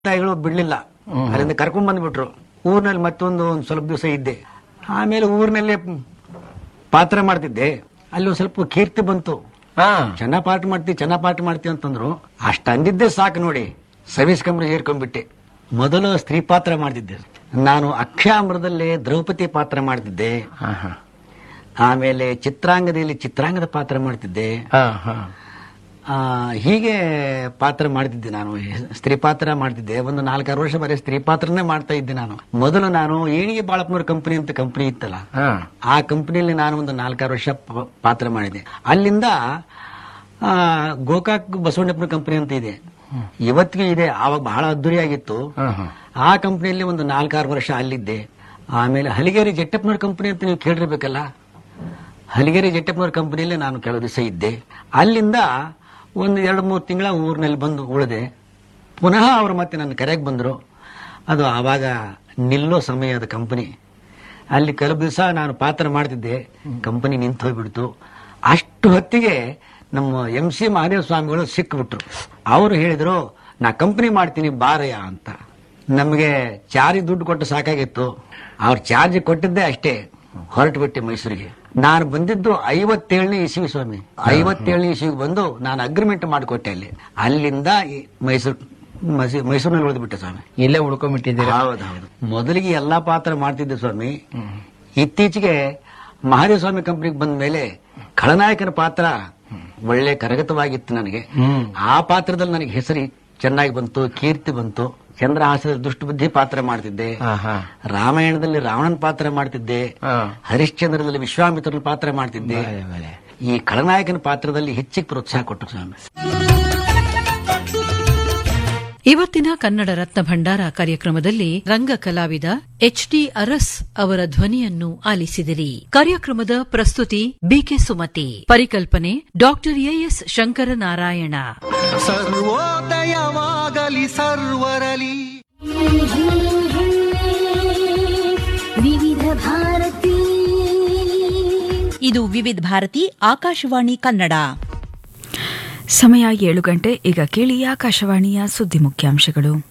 ತಾಯಿಗಳು ಬಿಡ್ಲಿಲ್ಲ ಅಲ್ಲಿಂದ ಕರ್ಕೊಂಡ್ ಬಂದ್ಬಿಟ್ರು ಊರಿನಲ್ಲಿ ಮತ್ತೊಂದು ಒಂದು ಸ್ವಲ್ಪ ದಿವಸ ಇದ್ದೆ ಆಮೇಲೆ ಊರಿನಲ್ಲೇ ಪಾತ್ರ ಮಾಡ್ತಿದ್ದೆ ಅಲ್ಲಿ ಒಂದು ಸ್ವಲ್ಪ ಕೀರ್ತಿ ಬಂತು ಹಾ ಚೆನ್ನಾಗ್ ಪಾಠ ಮಾಡ್ತಿ ಚೆನ್ನಾಗ್ ಪಾಠ ಮಾಡ್ತಿ ಅಂತಂದ್ರು ಅಷ್ಟ ಅಂದಿದ್ದೆ ಸಾಕು ನೋಡಿ ಸರ್ವಿಸ್ ಕಂಪ್ನಿ ಸೇರ್ಕೊಂಡ್ಬಿಟ್ಟೆ ಮೊದಲು ಸ್ತ್ರೀ ಪಾತ್ರ ಮಾಡ್ತಿದ್ದೆ ನಾನು ಅಕ್ಷಾಮೃತದಲ್ಲಿ ದ್ರೌಪದಿ ಪಾತ್ರ ಮಾಡ್ತಿದ್ದೆ ಹಾ ಹಾ ಆಮೇಲೆ ಚಿತ್ರಾಂಗದಲ್ಲಿ ಚಿತ್ರಾಂಗದ ಪಾತ್ರ ಮಾಡ್ತಿದ್ದೆ ಹಾ ಹಾ ಆ, ಹೀಗೆ ಪಾತ್ರ ಮಾಡ್ತಿದ್ದೆ ನಾನು ಸ್ತ್ರೀ ಪಾತ್ರ ಮಾಡ್ತಿದ್ದೆ ಒಂದು ನಾಲ್ಕಾರು ವರ್ಷ ಬರೀ ಸ್ತ್ರೀ ಪಾತ್ರನೇ ಮಾಡ್ತಾ ಇದ್ದೆ ನಾನು ಮೊದಲು ನಾನು ಏಣಿಗೆ ಬಾಳಪ್ಪನವ್ರ ಕಂಪನಿ ಅಂತ ಕಂಪನಿ ಇತ್ತಲ್ಲ ಹಾ ಆ ಕಂಪನಿಯಲ್ಲಿ ನಾನು ಒಂದು ನಾಲ್ಕಾರು ವರ್ಷ ಪ- ಪಾತ್ರ ಮಾಡಿದೆ ಅಲ್ಲಿಂದ ಆ, ಗೋಕಾಕ್ ಬಸವಣ್ಣಪ್ಪನ ಕಂಪನಿ ಅಂತ ಇದೆ ಇವತ್ತಿಗೆ ಇದೆ ಆವಾಗ ಬಹಳ ಅದ್ದೂರಿಯಾಗಿತ್ತು ಹಾ ಹಾ ಆ ಕಂಪನಿಯಲ್ಲಿ ಒಂದು ನಾಲ್ಕಾರು ವರ್ಷ ಅಲ್ಲಿದ್ದೆ ಆಮೇಲೆ ಹಲಿಗೇರಿ ಜಟ್ಟಪ್ಪನವ್ರ ಕಂಪನಿ ಅಂತ ನೀವು ಕೇಳಿರ್ಬೇಕಲ್ಲ ಹಲಿಗೇರಿ ಜಟ್ಟಪ್ಪನವ್ರ ಕಂಪನಿಯಲ್ಲಿ ನಾನು ಕೆಲವು ದಿವಸ ಇದ್ದೆ ಅಲ್ಲಿಂದ ಒಂದು ಎರಡು ಮೂರು ತಿಂಗಳ ಊರಿನಲ್ಲಿ ಬಂದು ಉಳಿದೆ ಪುನಃ ಅವರು ಮತ್ತೆ ನನ್ನ ಕರೆಗೆ ಬಂದರು ಅದು ಆವಾಗ ನಿಲ್ಲೋ ಸಮಯದ ಕಂಪನಿ ಅಲ್ಲಿ ಕೆಲವು ದಿವಸ ನಾನು ಪಾತ್ರ ಮಾಡ್ತಿದ್ದೆ ಕಂಪನಿ ನಿಂತು ಹೋಗ್ಬಿಡ್ತು ಅಷ್ಟು ಹೊತ್ತಿಗೆ ನಮ್ಮ ಎಂ ಸಿ ಮಹಾದೇವ ಸ್ವಾಮಿಗಳು ಸಿಕ್ಬಿಟ್ರು ಅವರು ಹೇಳಿದ್ರು ನಾ ಕಂಪನಿ ಮಾಡ್ತೀನಿ ಬಾರಯ್ಯ ಅಂತ ನಮಗೆ ಚಾರ್ಜ್ ದುಡ್ಡು ಕೊಟ್ಟು ಸಾಕಾಗಿತ್ತು ಅವ್ರು ಚಾರ್ಜ್ ಕೊಟ್ಟಿದ್ದೆ ಅಷ್ಟೇ ಹೊರಟು ಬಿಟ್ಟೆ ಮೈಸೂರಿಗೆ ನಾನು ಬಂದಿದ್ದು ಐವತ್ತೇಳನೇ ಇಸ್ವಿ ಸ್ವಾಮಿ ಐವತ್ತೇಳನೇ ಇಸ್ವಿಗೆ ಬಂದು ನಾನು ಅಗ್ರಿಮೆಂಟ್ ಮಾಡಿಕೊಟ್ಟೆ ಅಲ್ಲಿ ಅಲ್ಲಿಂದ ಈ ಮೈಸೂರು ಮೈಸೂ- ಮೈಸೂರಿನಲ್ಲಿ ಉಳಿದ್ಬಿಟ್ಟೆ ಸ್ವಾಮಿ ಇಲ್ಲೇ ಉಳ್ಕೊಂಡ್ಬಿಟ್ಟಿದ್ದೀರಾ ಹೌದು ಹೌದು ಮೊದಲಿಗೆ ಎಲ್ಲಾ ಪಾತ್ರ ಮಾಡ್ತಿದ್ದೆ ಸ್ವಾಮಿ ಇತ್ತೀಚೆಗೆ ಮಹಾದೇವ ಸ್ವಾಮಿ ಕಂಪನಿಗೆ ಬಂದ ಮೇಲೆ ಖಳನಾಯಕನ ಪಾತ್ರ ಒಳ್ಳೆ ಕರಗತವಾಗಿತ್ತು ನನಗೆ ಹ್ಮ್ ಆ ಪಾತ್ರದಲ್ಲಿ ನನಗೆ ಹೆಸರು ಚೆನ್ನಾಗಿ ಬಂತು ಕೀರ್ತಿ ಬಂತು ಚಂದ್ರಹಾಸದಲ್ಲಿ ದುಷ್ಟಬುದ್ಧಿ ಪಾತ್ರ ಮಾಡ್ತಿದ್ದೆ ಹಾ ಹಾ ರಾಮಾಯಣದಲ್ಲಿ ರಾವಣನ ಪಾತ್ರ ಮಾಡ್ತಿದ್ದೆ ಹಾ ಹರಿಶ್ಚಂದ್ರದಲ್ಲಿ ವಿಶ್ವಾಮಿತ್ರನ ಪಾತ್ರ ಮಾಡ್ತಿದ್ದೆ ಬಲೆ, ಬಲೆ. ಈ ಖಳನಾಯಕನ ಪಾತ್ರದಲ್ಲಿ ಹೆಚ್ಚಿಗೆ ಪ್ರೋತ್ಸಾಹ ಕೊಟ್ಟು ಸ್ವಾಮಿ ಇವತ್ತಿನ ಕನ್ನಡ ರತ್ನ ಭಂಡಾರ ಕಾರ್ಯಕ್ರಮದಲ್ಲಿ ರಂಗ ಕಲಾವಿದ ಎಚ್ ಡಿ ಅರಸ್ ಅವರ ಧ್ವನಿಯನ್ನು ಆಲಿಸಿದಿರಿ ಕಾರ್ಯಕ್ರಮದ ಪ್ರಸ್ತುತಿ ಬಿಕೆ ಸುಮತಿ ಪರಿಕಲ್ಪನೆ ಡಾಕ್ಟರ್ ಎಎಸ್ ಶಂಕರನಾರಾಯಣ ಸರ್ವೋದಯವಾಗಲಿ ಸರ್ವರಲಿ ವಿವಿಧ ಭಾರತಿ ಇದು ವಿವಿಧ ಭಾರತಿ ಆಕಾಶವಾಣಿ ಕನ್ನಡ ಸಮಯ ಏಳು ಗಂಟೆ ಈಗ ಕೇಳಿ ಆಕಾಶವಾಣಿಯ ಸುದ್ದಿ ಮುಖ್ಯಾಂಶಗಳು